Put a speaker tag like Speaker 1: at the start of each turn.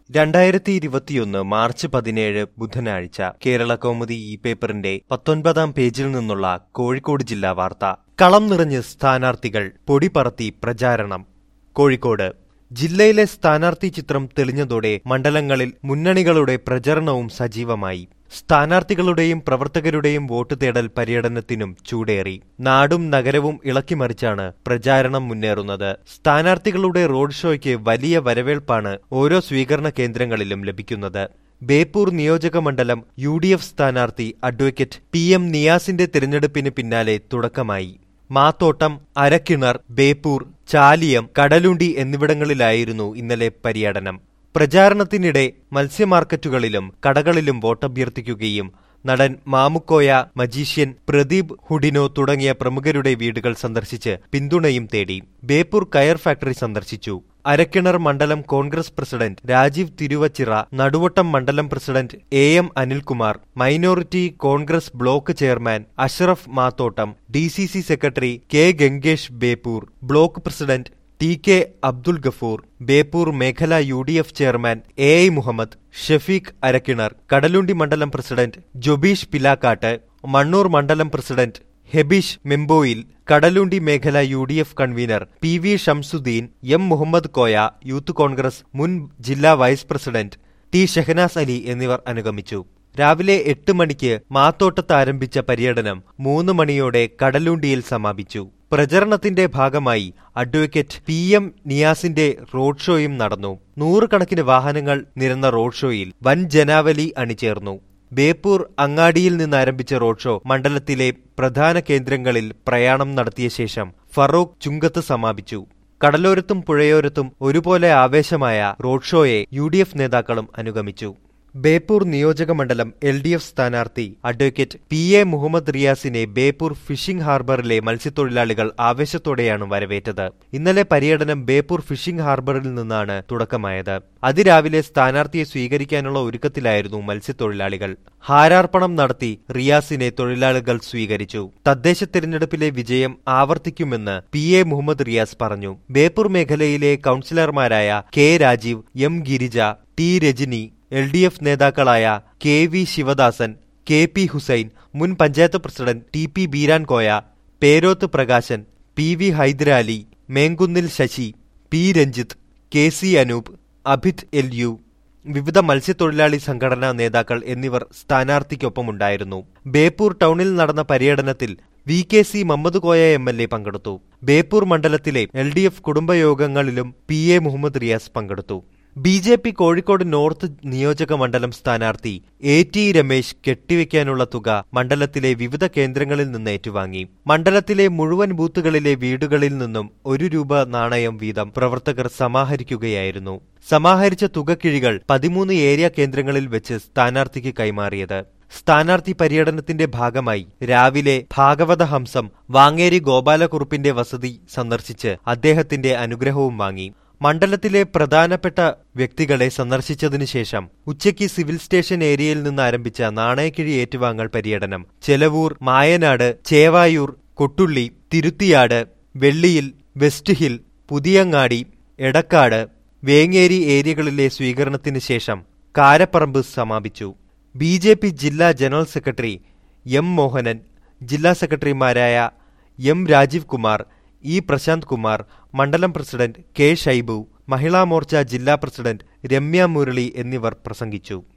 Speaker 1: രണ്ടായിരത്തി ഇരുപത്തിയൊന്ന് മാർച്ച് പതിനേഴ് ബുധനാഴ്ച കേരള കൗമുദി ഇ പേപ്പറിന്റെ പത്തൊൻപതാം പേജിൽ നിന്നുള്ള കോഴിക്കോട് ജില്ലാ വാർത്ത കളം നിറഞ്ഞ് സ്ഥാനാർത്ഥികൾ പൊടി പറത്തി പ്രചാരണം കോഴിക്കോട് ജില്ലയിലെ സ്ഥാനാർത്ഥി ചിത്രം തെളിഞ്ഞതോടെ മണ്ഡലങ്ങളിൽ മുന്നണികളുടെ പ്രചരണവും സജീവമായി സ്ഥാനാർത്ഥികളുടെയും പ്രവർത്തകരുടെയും വോട്ട് തേടൽ പര്യടനത്തിനും ചൂടേറി നാടും നഗരവും ഇളക്കിമറിച്ചാണ് പ്രചാരണം മുന്നേറുന്നത് സ്ഥാനാർത്ഥികളുടെ റോഡ് ഷോയ്ക്ക് വലിയ വരവേൽപ്പാണ് ഓരോ സ്വീകരണ കേന്ദ്രങ്ങളിലും ലഭിക്കുന്നത് ബേപ്പൂർ നിയോജക മണ്ഡലം യു ഡി എഫ് സ്ഥാനാർത്ഥി അഡ്വക്കേറ്റ് പി എം നിയാസിന്റെ തിരഞ്ഞെടുപ്പിന് പിന്നാലെ തുടക്കമായി മാത്തോട്ടം അരക്കിണർ ബേപ്പൂർ ചാലിയം കടലുണ്ടി എന്നിവിടങ്ങളിലായിരുന്നു ഇന്നലെ പര്യടനം പ്രചാരണത്തിനിടെ മത്സ്യമാർക്കറ്റുകളിലും കടകളിലും വോട്ടഭ്യർത്ഥിക്കുകയും നടൻ മാമുക്കോയ മജീഷ്യൻ പ്രദീപ് ഹുഡിനോ തുടങ്ങിയ പ്രമുഖരുടെ വീടുകൾ സന്ദർശിച്ച് പിന്തുണയും തേടി ബേപ്പൂർ കയർ ഫാക്ടറി സന്ദർശിച്ചു അരക്കിണർ മണ്ഡലം കോൺഗ്രസ് പ്രസിഡന്റ് രാജീവ് തിരുവച്ചിറ നടുവട്ടം മണ്ഡലം president A M Anilkumar minority Congress block chairman Ashraf Mathottam D C C secretary K Gangesh Beypore block president T K Abdul Gafoor Beypore മേഖല U D F chairman A I Muhammad Shafeeq Arakkinar Kadalundi മണ്ഡലം പ്രസിഡന്റ് ജൊബീഷ് പിലാക്കാട്ട് മണ്ണൂർ മണ്ഡലം പ്രസിഡന്റ് ഹെബീഷ് മെമ്പോയിൽ കടലുണ്ടി മേഖല U D F convener P V Shamsuddin M Muhammad Koya youth Congress മുൻ ജില്ലാ vice president T Shehnas Ali എന്നിവർ അനുഗമിച്ചു രാവിലെ എട്ട് മണിക്ക് മാത്തോട്ടത്ത് ആരംഭിച്ച പര്യടനം മൂന്ന് മണിയോടെ കടലുണ്ടിയിൽ സമാപിച്ചു പ്രചരണത്തിന്റെ ഭാഗമായി അഡ്വക്കേറ്റ് പി എം നിയാസിന്റെ റോഡ് ഷോയും നടന്നു നൂറുകണക്കിന് വാഹനങ്ങൾ നിരന്ന റോഡ് ഷോയിൽ വൻ ജനാവലി അണിചേർന്നു ബേപ്പൂർ അങ്ങാടിയിൽ നിന്ന് ആരംഭിച്ച റോഡ് ഷോ മണ്ഡലത്തിലെ പ്രധാന കേന്ദ്രങ്ങളിൽ പ്രയാണം നടത്തിയ ശേഷം ഫറൂഖ് ചുങ്കത്ത് സമാപിച്ചു കടലോരത്തും പുഴയോരത്തും ഒരുപോലെ ആവേശമായ റോഡ് ഷോയെ യു നേതാക്കളും അനുഗമിച്ചു ബേപ്പൂർ നിയോജക മണ്ഡലം എൽ ഡി എഫ് സ്ഥാനാർത്ഥി അഡ്വക്കേറ്റ് പി എ മുഹമ്മദ് റിയാസിനെ ബേപ്പൂർ ഫിഷിംഗ് ഹാർബറിലെ മത്സ്യത്തൊഴിലാളികൾ ആവേശത്തോടെയാണ് വരവേറ്റത് ഇന്നലെ പര്യടനം ബേപ്പൂർ ഫിഷിംഗ് ഹാർബറിൽ നിന്നാണ് തുടക്കമായത് അതിരാവിലെ സ്ഥാനാർത്ഥിയെ സ്വീകരിക്കാനുള്ള ഒരുക്കത്തിലായിരുന്നു മത്സ്യത്തൊഴിലാളികൾ ഹാരാർപ്പണം നടത്തി റിയാസിനെ തൊഴിലാളികൾ സ്വീകരിച്ചു തദ്ദേശ തെരഞ്ഞെടുപ്പിലെ വിജയം ആവർത്തിക്കുമെന്ന് പി എ മുഹമ്മദ് റിയാസ് പറഞ്ഞു ബേപ്പൂർ മേഖലയിലെ കൌൺസിലർമാരായ K Rajeev M Girija T Rajani L D F നേതാക്കളായ K V Sivadasan K P Hussain മുൻ panchayat president T P Beeran Koya Perothu Prakashan P V Hydarali Menkunnil Sasi P Ranjith K C Anoop Abhith L U വിവിധ മത്സ്യത്തൊഴിലാളി സംഘടനാ നേതാക്കൾ എന്നിവർ സ്ഥാനാർത്ഥിക്കൊപ്പമുണ്ടായിരുന്നു ബേപ്പൂർ ടൗണിൽ നടന്ന പര്യടനത്തിൽ V K C Mammad Koya M L A പങ്കെടുത്തു ബേപ്പൂർ മണ്ഡലത്തിലെ എൽ ഡി എഫ് കുടുംബയോഗങ്ങളിലും പി എ മുഹമ്മദ് റിയാസ് പങ്കെടുത്തു B J P Kozhikode north നിയോജക മണ്ഡലം സ്ഥാനാർത്ഥി എ ടി രമേശ് കെട്ടിവെക്കാനുള്ള തുക മണ്ഡലത്തിലെ വിവിധ കേന്ദ്രങ്ങളിൽ നിന്ന് ഏറ്റുവാങ്ങി മണ്ഡലത്തിലെ മുഴുവൻ ബൂത്തുകളിലെ വീടുകളിൽ നിന്നും ഒരു രൂപ നാണയം വീതം പ്രവർത്തകർ സമാഹരിക്കുകയായിരുന്നു സമാഹരിച്ച തുകക്കിഴികൾ പതിമൂന്ന് ഏരിയ കേന്ദ്രങ്ങളിൽ വെച്ച് സ്ഥാനാർത്ഥിക്ക് കൈമാറിയത് സ്ഥാനാർത്ഥി പര്യടനത്തിന്റെ ഭാഗമായി രാവിലെ ഭാഗവത ഹംസം വാങ്ങേരി ഗോപാലകുറുപ്പിന്റെ വസതി സന്ദർശിച്ച് അദ്ദേഹത്തിന്റെ അനുഗ്രഹവും വാങ്ങി മണ്ഡലത്തിലെ പ്രധാനപ്പെട്ട വ്യക്തികളെ സന്ദർശിച്ചതിനു ശേഷം ഉച്ചയ്ക്ക് സിവിൽ സ്റ്റേഷൻ ഏരിയയിൽ നിന്ന് ആരംഭിച്ച നാണയക്കിഴി ഏറ്റുവാങ്ങൽ പര്യടനം ചെലവൂർ മായനാട് ചേവായൂർ കൊട്ടുള്ളി തിരുത്തിയാട് വെള്ളിയിൽ വെസ്റ്റ് ഹിൽ പുതിയങ്ങാടി എടക്കാട് വേങ്ങേരി ഏരിയകളിലെ സ്വീകരണത്തിന് ശേഷം കാരപ്പറമ്പ് സമാപിച്ചു ബി ജെ പി ജില്ലാ ജനറൽ സെക്രട്ടറി എം മോഹനൻ ജില്ലാ സെക്രട്ടറിമാരായ എം രാജീവ് കുമാർ ഇ പ്രശാന്ത് കുമാർ മണ്ഡലം പ്രസിഡന്റ് കെ ഷൈബു മഹിളാ മോർച്ച ജില്ലാ പ്രസിഡന്റ് രമ്യ മുരളി എന്നിവർ പ്രസംഗിച്ചു